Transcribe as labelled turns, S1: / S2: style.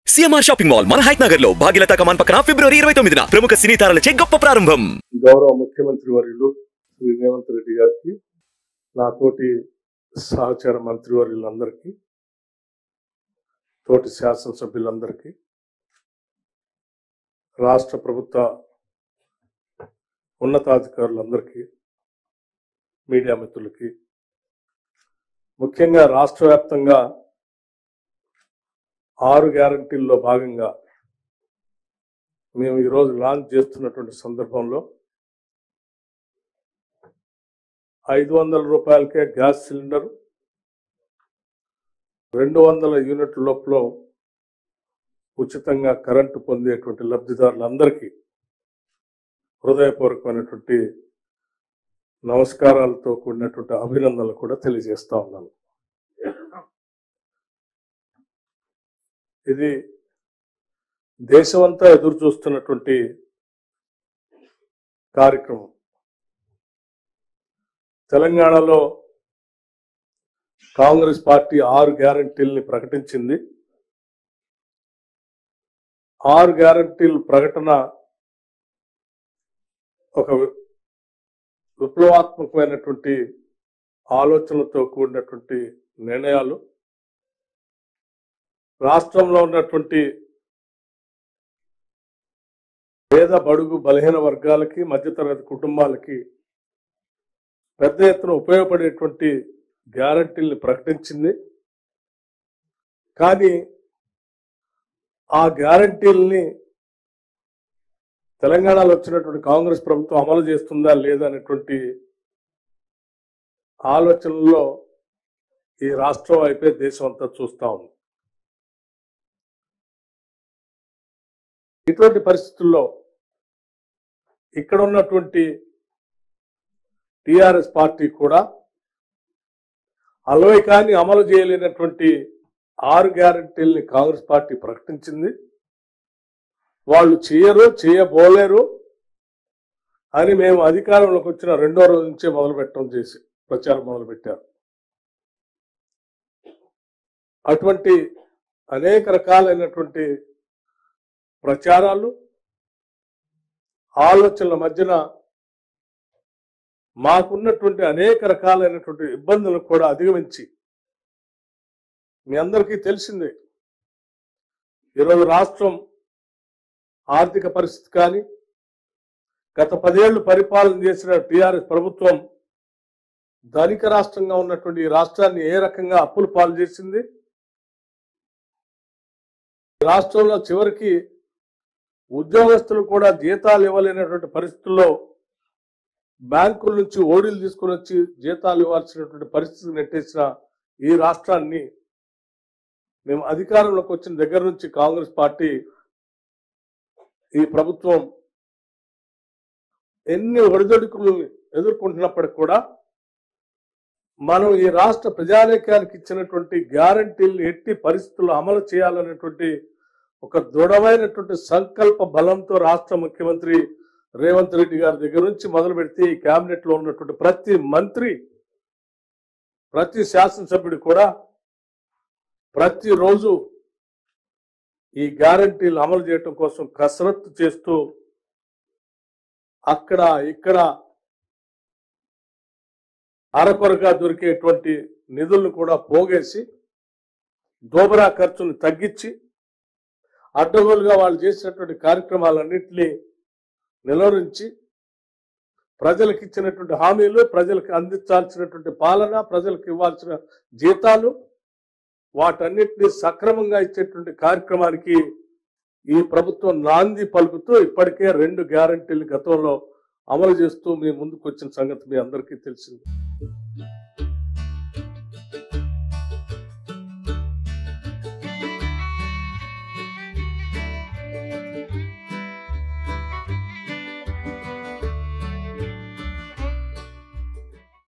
S1: CMR shopping mall మన హైట్ నగర్ లో భాగ్యలత కమాన్ పక్కన ఫిబ్రవరి ఇరవై తొమ్మిదిన ప్రముఖ సినీ తారలచే గొప్ప ప్రారంభం
S2: గౌరవ ముఖ్యమంత్రి వర్యులు శ్రీ రేవంత్ రెడ్డి గారికి నాతోటి సహచర మంత్రివర్యులందరికీ తోటి శాసనసభ్యులందరికీ రాష్ట్ర ప్రభుత్వ ఉన్నతాధికారులందరికీ మీడియా మిత్రులకి ముఖ్యంగా రాష్ట్ర వ్యాప్తంగా ఆరు గ్యారంటీల్లో భాగంగా మేము ఈరోజు లాంచ్ చేస్తున్నటువంటి సందర్భంలో ఐదు వందల రూపాయలకే గ్యాస్ సిలిండర్ రెండు వందల యూనిట్ల లోపల ఉచితంగా కరెంటు పొందేటువంటి లబ్ధిదారులందరికీ హృదయపూర్వకమైనటువంటి నమస్కారాలతో కూడినటువంటి అభినందనలు కూడా తెలియజేస్తా ఉన్నాను ఇది దేశమంతా ఎదురు చూస్తున్నటువంటి కార్యక్రమం తెలంగాణలో కాంగ్రెస్ పార్టీ ఆరు గ్యారంటీల్ని ప్రకటించింది ఆరు గ్యారంటీల ప్రకటన ఒక వి- విప్లవాత్మకమైనటువంటి ఆలోచనలతో కూడినటువంటి నిర్ణయాలు రాష్ట్రంలో ఉన్నటువంటి పేద బడుగు బలహీన వర్గాలకి మధ్యతరగతి కుటుంబాలకి పెద్ద ఎత్తున ఉపయోగపడేటువంటి గ్యారంటీల్ని ప్రకటించింది కానీ ఆ గ్యారంటీల్ని తెలంగాణలో వచ్చినటువంటి కాంగ్రెస్ ప్రభుత్వం అమలు చేస్తుందా లేదా అనేటువంటి ఆలోచనలో ఈ రాష్ట్రం వైపే దేశం అంతా చూస్తా ఉంది ఇటువంటి పరిస్థితుల్లో ఇక్కడ ఉన్నటువంటి టిఆర్ఎస్ పార్టీ కూడా అలవైకాన్ని అమలు చేయలేనటువంటి ఆరు గ్యారంటీల్ని కాంగ్రెస్ పార్టీ ప్రకటించింది వాళ్ళు చేయరు చేయబోలేరు అని మేము అధికారంలోకి వచ్చిన రెండో రోజు నుంచే మొదలు పెట్టడం చేసి ప్రచారం మొదలు పెట్టారు అటువంటి అనేక రకాలైనటువంటి ప్రచారాలు ఆలోచనల మధ్యన మాకున్నటువంటి అనేక రకాలైనటువంటి ఇబ్బందులను కూడా అధిగమించి మీ అందరికీ తెలిసిందే ఈరోజు రాష్ట్రం ఆర్థిక పరిస్థితి కానీ గత పదేళ్లు పరిపాలన చేసిన టిఆర్ఎస్ ప్రభుత్వం ధనిక రాష్ట్రంగా ఉన్నటువంటి ఈ రాష్ట్రాన్ని ఏ రకంగా అప్పులు పాలు చేసింది ఈ రాష్ట్రంలో చివరికి ఉద్యోగస్తులు కూడా జీతాలు ఇవ్వలేనటువంటి పరిస్థితుల్లో బ్యాంకుల నుంచి ఓడీలు తీసుకుని వచ్చి జీతాలు ఇవ్వాల్సినటువంటి పరిస్థితి నెట్టేసిన ఈ రాష్ట్రాన్ని మేము అధికారంలోకి వచ్చిన దగ్గర నుంచి కాంగ్రెస్ పార్టీ ఈ ప్రభుత్వం ఎన్ని ఒడిదొడుకులు ఎదుర్కొంటున్నప్పటికి కూడా మనం ఈ రాష్ట్ర ప్రజానీకానికి ఇచ్చినటువంటి గ్యారంటీలను ఎట్టి పరిస్థితుల్లో అమలు చేయాలనేటువంటి ఒక దృఢమైనటువంటి సంకల్ప బలంతో రాష్ట్ర ముఖ్యమంత్రి రేవంత్ రెడ్డి గారి దగ్గర నుంచి మొదలు పెడితే ఈ కేబినెట్ లో ఉన్నటువంటి ప్రతి మంత్రి ప్రతి శాసనసభ్యుడు కూడా ప్రతిరోజు ఈ గ్యారంటీలు అమలు చేయటం కోసం కసరత్తు చేస్తూ అక్కడ ఇక్కడ అరకొరగా దొరికేటువంటి నిధులను కూడా పోగేసి దోబరా ఖర్చును తగ్గించి అడ్డగోలుగా వాళ్ళు చేసినటువంటి కార్యక్రమాలన్నింటినీ నిలువరించి ప్రజలకు ఇచ్చినటువంటి హామీలు ప్రజలకు అందించాల్సినటువంటి పాలన ప్రజలకు ఇవ్వాల్సిన జీతాలు వాటన్నిటిని సక్రమంగా ఇచ్చేటువంటి కార్యక్రమానికి ఈ ప్రభుత్వం నాంది పలుకుతూ ఇప్పటికే రెండు గ్యారంటీలు గతంలో అమలు చేస్తూ మీ ముందుకు వచ్చిన సంగతి మీ అందరికీ తెలిసింది